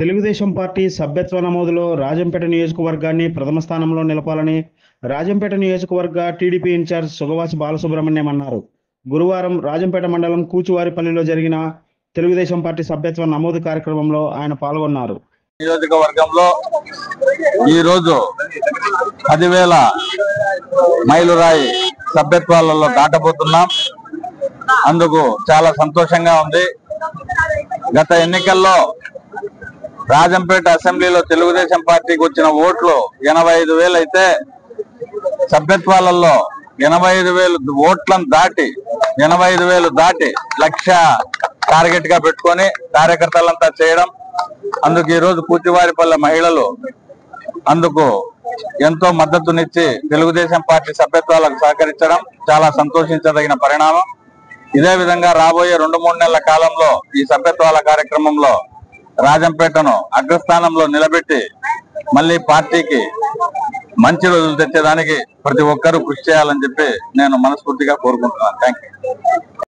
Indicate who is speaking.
Speaker 1: Telugu Desam party సభ్యత్వ నమోదులో రాజంపేట నియోజకవర్గాన్ని ప్రథమ స్థానంలో నిలపాలని రాజంపేట నియోజకవర్గ టీడీపీ ఇన్ఛార్జ్ సుగవాసి బాలసుబ్రహ్మణ్యం అన్నారు గురువారం రాజంపేట మండలం కూచువారిపల్లిలో జరిగిన తెలుగుదేశం పార్టీ సభ్యత్వ నమోదు కార్యక్రమంలో ఆయన పాల్గొన్నారు
Speaker 2: నియోజకవర్గంలో ఈ రోజు పదివేల మైలురాయి సభ్యత్వాలలో దాటబోతున్నాం అందుకు చాలా సంతోషంగా ఉంది గత ఎన్నికల్లో రాజంపేట అసెంబ్లీలో తెలుగుదేశం పార్టీకి వచ్చిన ఓట్లు ఎనభై ఐదు వేలు అయితే సభ్యత్వాలలో ఎనభై ఐదు వేలు ఓట్లను దాటి ఎనభై ఐదు వేలు దాటి లక్ష టార్గెట్ గా పెట్టుకొని కార్యకర్తలంతా చేయడం అందుకు ఈ రోజు పూచివారిపల్లె మహిళలు అందుకు ఎంతో మద్దతునిచ్చి తెలుగుదేశం పార్టీ సభ్యత్వాలకు సహకరించడం చాలా సంతోషించదగిన పరిణామం ఇదే విధంగా రాబోయే రెండు మూడు నెలల కాలంలో ఈ సభ్యత్వాల కార్యక్రమంలో రాజంపేటను అగ్రస్థానంలో నిలబెట్టి మళ్ళీ పార్టీకి మంచి రోజులు తెచ్చేదానికి ప్రతి ఒక్కరూ కృషి చేయాలని చెప్పి నేను మనస్ఫూర్తిగా కోరుకుంటున్నాను థ్యాంక్ యూ